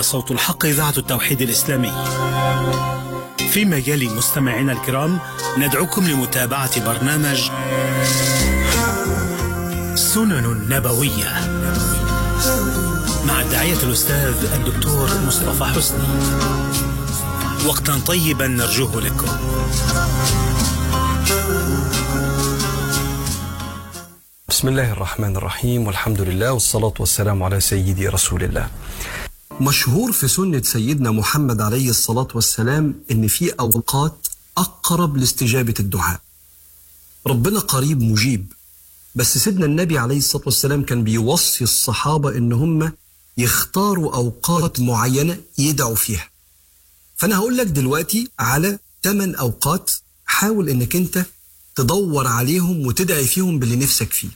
صوت الحق إذاعة التوحيد الإسلامي فيما يلي مستمعينا الكرام ندعوكم لمتابعة برنامج سنن نبوية مع الداعية الأستاذ الدكتور مصطفى حسني وقتا طيبا نرجوه لكم بسم الله الرحمن الرحيم والحمد لله والصلاة والسلام على سيدي رسول الله مشهور في سنة سيدنا محمد عليه الصلاة والسلام إن في أوقات أقرب لاستجابة الدعاء ربنا قريب مجيب بس سيدنا النبي عليه الصلاة والسلام كان بيوصي الصحابة إن هم يختاروا أوقات معينة يدعوا فيها فأنا هقول لك دلوقتي على ثمان أوقات حاول إنك أنت تدور عليهم وتدعي فيهم باللي نفسك فيه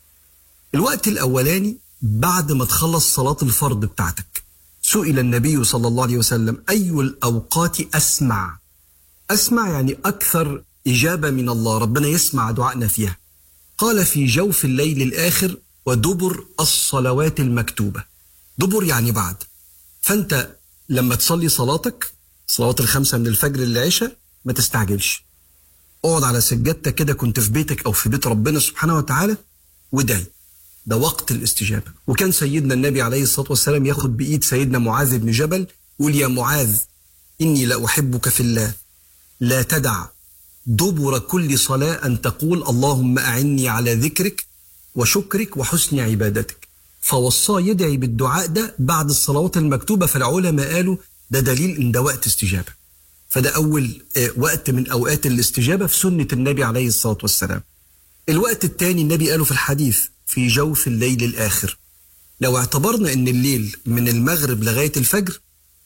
الوقت الأولاني بعد ما تخلص صلاة الفرض بتاعتك سئل النبي صلى الله عليه وسلم أي الأوقات أسمع أسمع يعني أكثر إجابة من الله ربنا يسمع دعائنا فيها قال في جوف الليل الآخر ودبر الصلوات المكتوبة دبر يعني بعد فأنت لما تصلي صلاتك صلوات الخمسة من الفجر للعشاء ما تستعجلش اقعد على سجادتك كده كنت في بيتك أو في بيت ربنا سبحانه وتعالى وادعي ده وقت الاستجابة وكان سيدنا النبي عليه الصلاة والسلام ياخد بإيد سيدنا معاذ بن جبل يقول يا معاذ إني لأحبك في الله لا تدع دبر كل صلاة أن تقول اللهم أعني على ذكرك وشكرك وحسن عبادتك فوصاه يدعي بالدعاء ده بعد الصلوات المكتوبة فالعلماء قالوا ده دليل إن ده وقت استجابة فده أول وقت من أوقات الاستجابة في سنة النبي عليه الصلاة والسلام الوقت الثاني النبي قاله في الحديث في جوف الليل الآخر لو اعتبرنا أن الليل من المغرب لغاية الفجر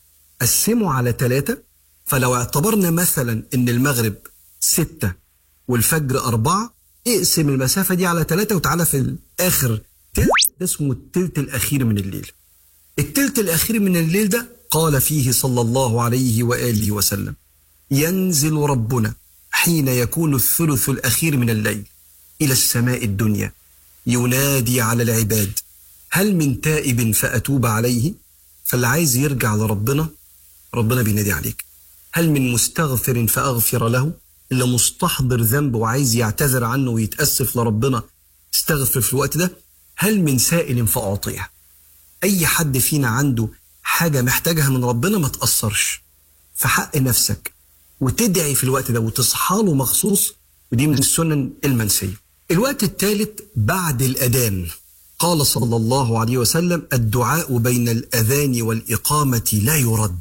قسمه على ثلاثة فلو اعتبرنا مثلا أن المغرب ستة والفجر أربعة اقسم المسافة دي على ثلاثة وتعالى في الآخر تلت ده اسمه التلت الأخير من الليل التلت الأخير من الليل ده قال فيه صلى الله عليه وآله وسلم ينزل ربنا حين يكون الثلث الأخير من الليل إلى السماء الدنيا ينادي على العباد هل من تائب فأتوب عليه فاللي عايز يرجع لربنا ربنا بينادي عليك هل من مستغفر فأغفر له اللي مستحضر ذنب وعايز يعتذر عنه ويتأسف لربنا استغفر في الوقت ده هل من سائل فأعطيه أي حد فينا عنده حاجة محتاجها من ربنا ما تأثرش في حق نفسك وتدعي في الوقت ده وتصحى له مخصوص ودي من السنن المنسيه الوقت الثالث بعد الأذان قال صلى الله عليه وسلم الدعاء بين الأذان والإقامة لا يرد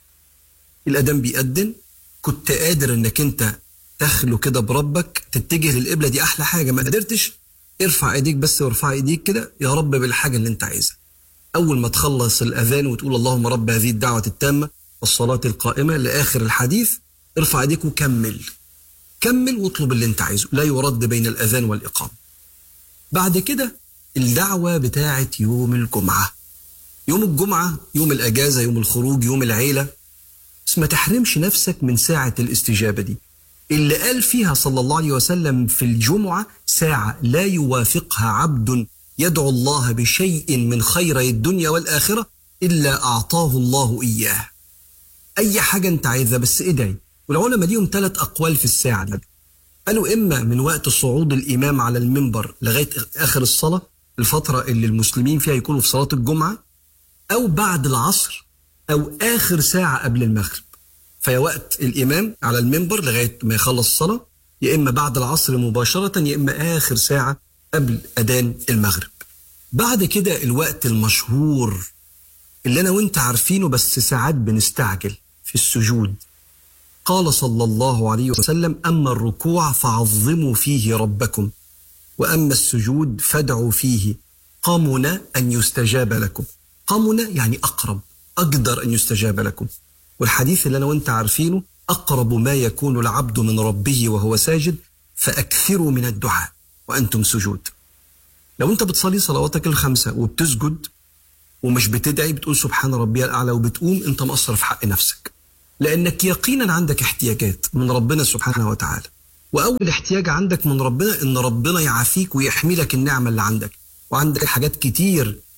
الأذان بيأذن كنت قادر انك انت تخلو كده بربك تتجه للقبلة دي أحلى حاجة ما قدرتش ارفع ايديك بس وارفع ايديك كده يا رب بالحاجة اللي انت عايزها أول ما تخلص الأذان وتقول اللهم رب هذه الدعوة التامة والصلاة القائمة لآخر الحديث ارفع ايديك وكمل كمل واطلب اللي انت عايزه لا يرد بين الاذان والاقامه بعد كده الدعوه بتاعه يوم الجمعه يوم الجمعه يوم الاجازه يوم الخروج يوم العيله بس ما تحرمش نفسك من ساعه الاستجابه دي اللي قال فيها صلى الله عليه وسلم في الجمعه ساعه لا يوافقها عبد يدعو الله بشيء من خيري الدنيا والاخره الا اعطاه الله اياه اي حاجه انت عايزها بس ادعي والعلماء ليهم ثلاث أقوال في الساعة دي. قالوا إما من وقت صعود الإمام على المنبر لغاية آخر الصلاة الفترة اللي المسلمين فيها يكونوا في صلاة الجمعة أو بعد العصر أو آخر ساعة قبل المغرب فيا وقت الإمام على المنبر لغاية ما يخلص الصلاة يا إما بعد العصر مباشرة يا إما آخر ساعة قبل أذان المغرب بعد كده الوقت المشهور اللي أنا وأنت عارفينه بس ساعات بنستعجل في السجود قال صلى الله عليه وسلم اما الركوع فعظموا فيه ربكم واما السجود فادعوا فيه قمن ان يستجاب لكم قمن يعني اقرب اقدر ان يستجاب لكم والحديث اللي انا وانت عارفينه اقرب ما يكون العبد من ربه وهو ساجد فاكثروا من الدعاء وانتم سجود لو انت بتصلي صلواتك الخمسه وبتسجد ومش بتدعي بتقول سبحان ربي الاعلى وبتقوم انت مقصر في حق نفسك لانك يقينا عندك احتياجات من ربنا سبحانه وتعالى واول احتياج عندك من ربنا ان ربنا يعافيك ويحمي لك النعمه اللي عندك وعندك حاجات كتير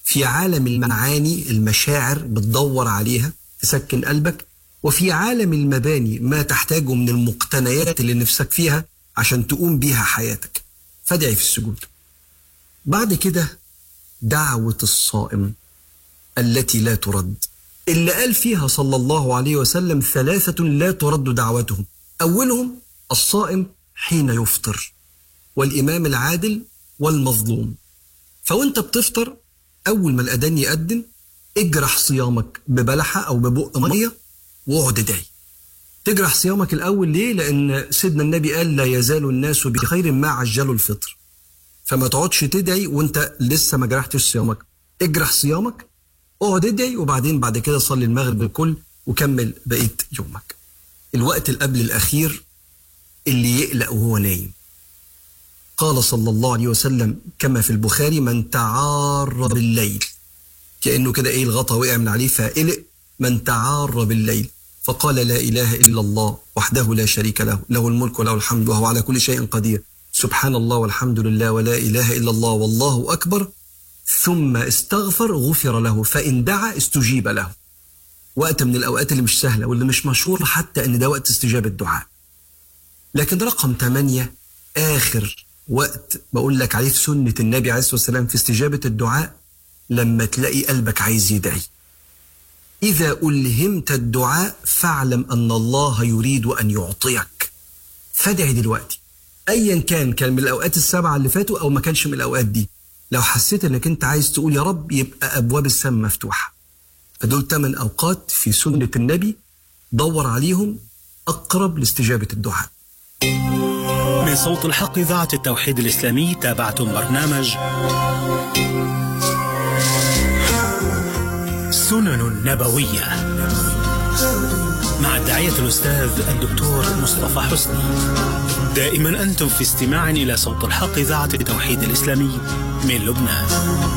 في عالم المعاني المشاعر بتدور عليها تسكن قلبك وفي عالم المباني ما تحتاجه من المقتنيات اللي نفسك فيها عشان تقوم بيها حياتك فادعي في السجود بعد كده دعوة الصائم التي لا ترد اللي قال فيها صلى الله عليه وسلم ثلاثة لا ترد دعوتهم أولهم الصائم حين يفطر والإمام العادل والمظلوم فوانت بتفطر أول ما الأذان يأذن اجرح صيامك ببلحة أو ببق مية واقعد ادعي تجرح صيامك الأول ليه؟ لأن سيدنا النبي قال لا يزال الناس بخير ما عجلوا الفطر فما تقعدش تدعي وانت لسه ما جرحتش صيامك اجرح صيامك اقعد ادعي وبعدين بعد كده صلي المغرب الكل وكمل بقيه يومك الوقت اللي قبل الاخير اللي يقلق وهو نايم قال صلى الله عليه وسلم كما في البخاري من تعار بالليل كانه كده ايه الغطا وقع من عليه فقلق من تعار بالليل فقال لا اله الا الله وحده لا شريك له له الملك وله الحمد وهو على كل شيء قدير سبحان الله والحمد لله ولا اله الا الله والله اكبر ثم استغفر غفر له فان دعا استجيب له وقت من الاوقات اللي مش سهله واللي مش مشهور حتى ان ده وقت استجابه الدعاء لكن رقم ثمانية آخر وقت بقول لك عليه في سنة النبي عليه الصلاة والسلام في استجابة الدعاء لما تلاقي قلبك عايز يدعي إذا ألهمت الدعاء فاعلم أن الله يريد أن يعطيك فادعي دلوقتي أيا كان كان من الأوقات السبعة اللي فاتوا أو ما كانش من الأوقات دي لو حسيت أنك أنت عايز تقول يا رب يبقى أبواب السماء مفتوحة فدول ثمان أوقات في سنة النبي دور عليهم أقرب لاستجابة الدعاء من صوت الحق إذاعة التوحيد الإسلامي تابعتم برنامج سنن نبوية مع الداعية الأستاذ الدكتور مصطفى حسني دائما أنتم في استماع إلى صوت الحق إذاعة التوحيد الإسلامي من لبنان